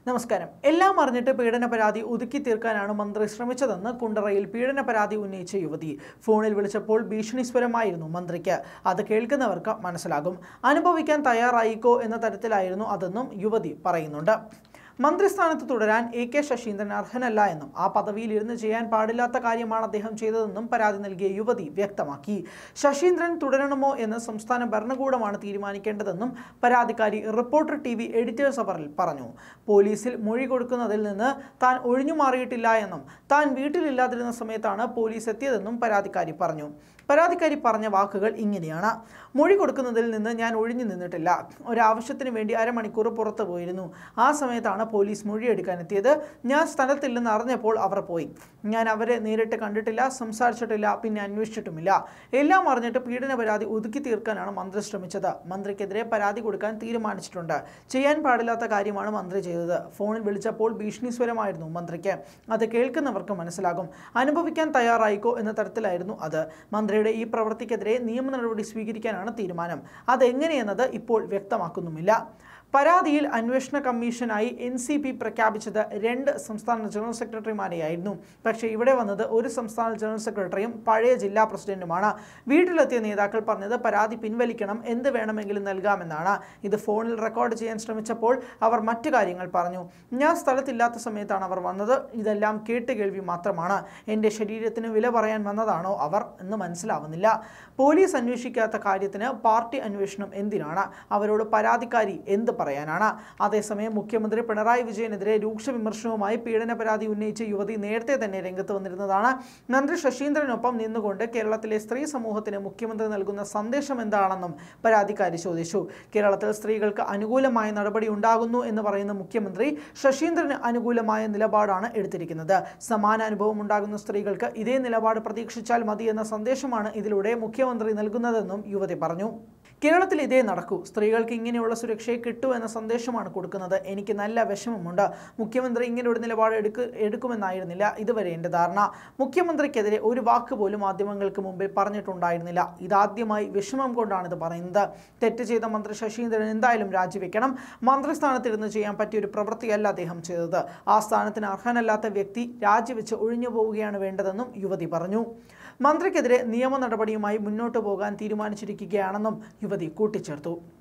നമസ്കാരം എല്ലാം അറിഞ്ഞിട്ട് പീഡന പരാതി ഒതുക്കി തീർക്കാനാണ് മന്ത്രി ശ്രമിച്ചതെന്ന് കുണ്ടറയിൽ പീഡന പരാതി ഉന്നയിച്ച യുവതി ഫോണിൽ വിളിച്ചപ്പോൾ ഭീഷണിസ്വരമായിരുന്നു മന്ത്രിക്ക് അത് കേൾക്കുന്നവർക്ക് മനസ്സിലാകും അനുഭവിക്കാൻ തയ്യാറായിക്കോ എന്ന തരത്തിലായിരുന്നു അതെന്നും യുവതി പറയുന്നുണ്ട് മന്ത്രിസ്ഥാനത്ത് തുടരാൻ എ കെ ശശീന്ദ്രൻ അർഹനല്ല എന്നും ആ പദവിയിൽ ഇരുന്ന് ചെയ്യാൻ പാടില്ലാത്ത കാര്യമാണ് അദ്ദേഹം ചെയ്തതെന്നും പരാതി നൽകിയ യുവതി വ്യക്തമാക്കി ശശീന്ദ്രൻ തുടരണമോ എന്ന് സംസ്ഥാന ഭരണകൂടമാണ് തീരുമാനിക്കേണ്ടതെന്നും പരാതിക്കാരി റിപ്പോർട്ടർ ടി വി എഡിറ്റേഴ്സ് അവറിൽ പറഞ്ഞു പോലീസിൽ മൊഴി കൊടുക്കുന്നതിൽ നിന്ന് താൻ ഒഴിഞ്ഞു മാറിയിട്ടില്ല എന്നും താൻ വീട്ടിലില്ലാതിരുന്ന സമയത്താണ് പോലീസ് എത്തിയതെന്നും പരാതിക്കാരി പറഞ്ഞു പരാതിക്കാരി പറഞ്ഞ വാക്കുകൾ ഇങ്ങനെയാണ് മൊഴി കൊടുക്കുന്നതിൽ നിന്ന് ഞാൻ ഒഴിഞ്ഞു നിന്നിട്ടില്ല ഒരാവശ്യത്തിന് വേണ്ടി അരമണിക്കൂർ പുറത്തു പോയിരുന്നു ആ സമയത്താണ് പോലീസ് മൊഴിയെടുക്കാൻ എത്തിയത് ഞാൻ സ്ഥലത്തില്ലെന്ന് അറിഞ്ഞപ്പോൾ അവർ പോയി ഞാൻ അവരെ നേരിട്ട് കണ്ടിട്ടില്ല സംസാരിച്ചിട്ടില്ല പിന്നെ അന്വേഷിച്ചിട്ടുമില്ല എല്ലാം അറിഞ്ഞിട്ട് പീഡന പരാതി ഒതുക്കി തീർക്കാനാണ് മന്ത്രി ശ്രമിച്ചത് മന്ത്രിക്കെതിരെ പരാതി കൊടുക്കാൻ തീരുമാനിച്ചിട്ടുണ്ട് ചെയ്യാൻ പാടില്ലാത്ത കാര്യമാണ് മന്ത്രി ചെയ്തത് ഫോണിൽ വിളിച്ചപ്പോൾ ഭീഷണിസ്വരമായിരുന്നു മന്ത്രിക്ക് അത് കേൾക്കുന്നവർക്ക് മനസ്സിലാകും അനുഭവിക്കാൻ തയ്യാറായിക്കോ എന്ന തരത്തിലായിരുന്നു അത് മന്ത്രിയുടെ ഈ പ്രവൃത്തിക്കെതിരെ നിയമ നടപടി സ്വീകരിക്കാനാണ് തീരുമാനം അതെങ്ങനെയെന്നത് ഇപ്പോൾ വ്യക്തമാക്കുന്നുമില്ല പരാതിയിൽ അന്വേഷണ കമ്മീഷനായി എൻ സി പി പ്രഖ്യാപിച്ചത് രണ്ട് സംസ്ഥാന ജനറൽ സെക്രട്ടറിമാരെയായിരുന്നു പക്ഷേ ഇവിടെ വന്നത് ഒരു സംസ്ഥാന ജനറൽ സെക്രട്ടറിയും പഴയ ജില്ലാ പ്രസിഡന്റുമാണ് വീട്ടിലെത്തിയ നേതാക്കൾ പറഞ്ഞത് പരാതി പിൻവലിക്കണം എന്ത് വേണമെങ്കിലും നൽകാമെന്നാണ് ഇത് ഫോണിൽ റെക്കോർഡ് ചെയ്യാൻ ശ്രമിച്ചപ്പോൾ അവർ മറ്റു കാര്യങ്ങൾ പറഞ്ഞു ഞാൻ സ്ഥലത്തില്ലാത്ത സമയത്താണ് അവർ വന്നത് ഇതെല്ലാം കേട്ടുകേൾവി മാത്രമാണ് എൻ്റെ ശരീരത്തിന് വില പറയാൻ വന്നതാണോ അവർ എന്ന് മനസ്സിലാവുന്നില്ല പോലീസ് അന്വേഷിക്കാത്ത കാര്യത്തിന് പാർട്ടി അന്വേഷണം എന്തിനാണ് അവരോട് പരാതിക്കാരി എന്ത് പറയാനാണ് അതേസമയം മുഖ്യമന്ത്രി പിണറായി വിജയനെതിരെ രൂക്ഷ വിമർശനവുമായി പീഡന പരാതി ഉന്നയിച്ച യുവതി നേരത്തെ തന്നെ രംഗത്ത് വന്നിരുന്നതാണ് മന്ത്രി ശശീന്ദ്രനൊപ്പം നിന്നുകൊണ്ട് കേരളത്തിലെ സ്ത്രീ സമൂഹത്തിന് മുഖ്യമന്ത്രി നൽകുന്ന സന്ദേശം എന്താണെന്നും പരാതിക്കാരി ചോദിച്ചു കേരളത്തിൽ സ്ത്രീകൾക്ക് അനുകൂലമായ നടപടി ഉണ്ടാകുന്നു എന്ന് പറയുന്ന മുഖ്യമന്ത്രി ശശീന്ദ്രന് അനുകൂലമായ നിലപാടാണ് എടുത്തിരിക്കുന്നത് സമാന അനുഭവം ഉണ്ടാകുന്ന സ്ത്രീകൾക്ക് ഇതേ നിലപാട് പ്രതീക്ഷിച്ചാൽ മതി എന്ന സന്ദേശമാണ് ഇതിലൂടെ മുഖ്യമന്ത്രി നൽകുന്നതെന്നും യുവതി പറഞ്ഞു കേരളത്തിൽ ഇതേ നടക്കൂ സ്ത്രീകൾക്ക് ഇങ്ങനെയുള്ള സുരക്ഷയെ കിട്ടൂ എന്ന സന്ദേശമാണ് കൊടുക്കുന്നത് എനിക്ക് നല്ല വിഷമമുണ്ട് മുഖ്യമന്ത്രി ഇങ്ങനെ ഒരു നിലപാട് എടുക്ക് എടുക്കുമെന്നായിരുന്നില്ല ഇതുവരെ എൻ്റെ ധാരണ മുഖ്യമന്ത്രിക്കെതിരെ ഒരു വാക്ക് പോലും മാധ്യമങ്ങൾക്ക് മുമ്പിൽ പറഞ്ഞിട്ടുണ്ടായിരുന്നില്ല ഇതാദ്യമായി വിഷമം കൊണ്ടാണ് ഇത് പറയുന്നത് തെറ്റ് ചെയ്ത മന്ത്രി ശശീന്ദ്രൻ എന്തായാലും രാജിവെക്കണം മന്ത്രിസ്ഥാനത്തിരുന്ന് ചെയ്യാൻ പറ്റിയ ഒരു പ്രവൃത്തിയല്ല അദ്ദേഹം ചെയ്തത് ആ സ്ഥാനത്തിന് അർഹനല്ലാത്ത വ്യക്തി രാജിവെച്ച് ഒഴിഞ്ഞു പോവുകയാണ് വേണ്ടതെന്നും യുവതി പറഞ്ഞു മന്ത്രിക്കെതിരെ നിയമ നടപടിയുമായി മുന്നോട്ടു പോകാൻ തീരുമാനിച്ചിരിക്കുകയാണെന്നും യുവതി കൂട്ടിച്ചേർത്തു